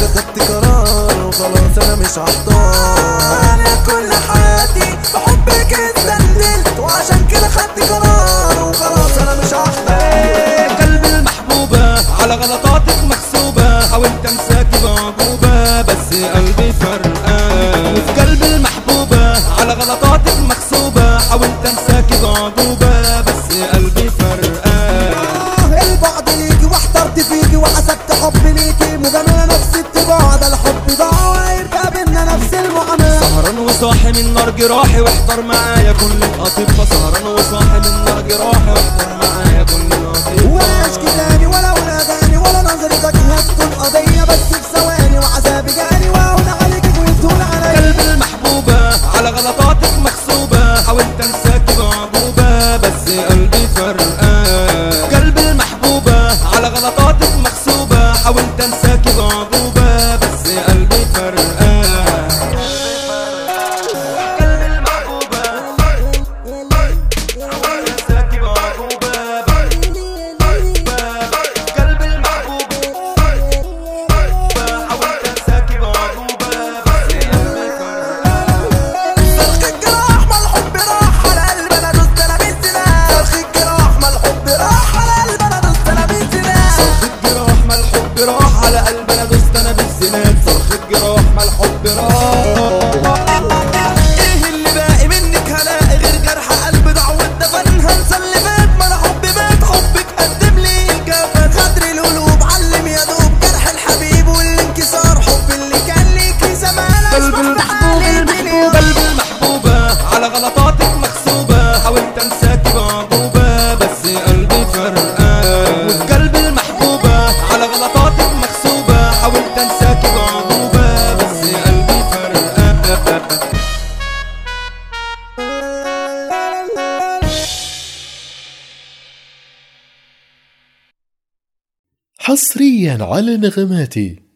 خدت قرار وخلاص انا مش هحتار انا كل حياتي بحبك اتبدلت وعشان كده خدت قرار وخلاص انا مش هحتار قلب المحبوبة على غلطاتك محسوبة حاولت امساكي بعجوبة بس قلبي فرقان وفي قلب المحبوبة على غلطاتك محسوبة حاولت امساكي بعجوبة بس قلبي فرقان آه، البعد ليكي واحترت فيكي وحسبت حب ليكي مجاملة نفس الطباع ده الحب ضاع وهيرجع بينا نفس المعاملة سهران وصاحي من نار جراحي واحضر معايا كل الأطباء سهران وصاحي من نار جراحي واحضر معايا كل الأطباء ولا اشكي تاني ولا ولاداني ولا نظرتك هتكون قضية بس في ثواني وعذابي جاني واهون عليك ويطول عليا قلب المحبوبة على غلطاتك محسوبة حاولت انساكي بعجوبة بس قلبي فرقان قلب المحبوبة على غلطاتك محسوبة حاولت انساكي بعجوبة بس قلبي فرقان قلب المحبوبة حاولت انساكي بعجوبة قلب المحبوبة حاولت انساكي بعجوبة بس قلبي فرقان صرخ الجراح ما الحب راح على قلب انا دوست انا بالسلاح صرخ الجراح ما الحب راح على قلب انا دوست انا بالسلاح صرخة جراح ما الحب راح على قلب انا دوست انا بالزناد صرخة جراح ما الحب راح ايه اللي باقي منك هلاقي غير جرح قلب ضاع والدفن هنسى اللي فات ما انا حبي مات حبك قدم لي الجبل غدر القلوب علم يا دوب جرح الحبيب والانكسار حب اللي كان ليكي زمان قلب المحبوب المحبوب قلب المحبوبة على غلطاتك محسوبة حاولت انساكي بعجوبة بس قلبي فرقان وفي قلب المحبوبة على غلطاتك محسوبة حاولت انساكي بعجوبة بس قلبي فرقان حصريا على نغماتي